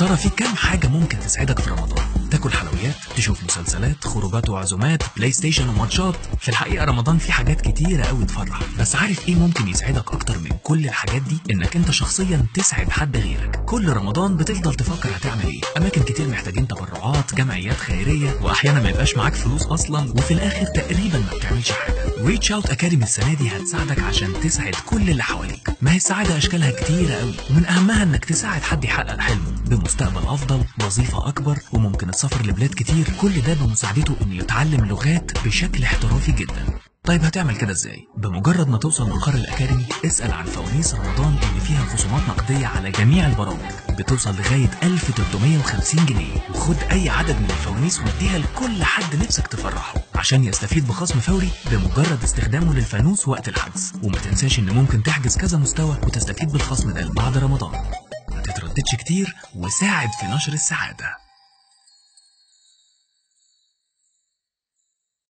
ترى في كام حاجة ممكن تسعدك في رمضان تاكل حلويات تشوف مسلسلات خروجات وعزومات بلاي ستيشن وماتشات في الحقيقة رمضان فيه حاجات كتيرة قوي تفرح بس عارف ايه ممكن يسعدك اكتر من كل الحاجات دي انك انت شخصيا تسعد حد غيرك كل رمضان بتفضل تفكر هتعمل ايه اماكن كتير محتاجين تبرعات جمعيات خيرية واحيانا ما يبقاش معاك فلوس اصلا وفي الاخر تقريبا ما بتعملش حاجة ريتش اوت اكاديمي السنة دي هتساعدك عشان تسعد كل اللي حواليك ما هي السعادة اشكالها كتيرة قوي ومن اهمها انك تساعد حد يحقق حلمه بمستقبل افضل وظيفة اكبر وممكن السفر لبلاد كتير كل ده بمساعدته انه يتعلم لغات بشكل احترافي جدا طيب هتعمل كده ازاي؟ بمجرد ما توصل مقر الاكاديمي اسال عن فوانيس رمضان اللي فيها خصومات نقديه على جميع البرامج بتوصل لغايه 1350 جنيه وخد اي عدد من الفوانيس واديها لكل حد نفسك تفرحه عشان يستفيد بخصم فوري بمجرد استخدامه للفانوس وقت الحجز وما تنساش ان ممكن تحجز كذا مستوى وتستفيد بالخصم ده بعد رمضان ما تترددش كتير وساعد في نشر السعاده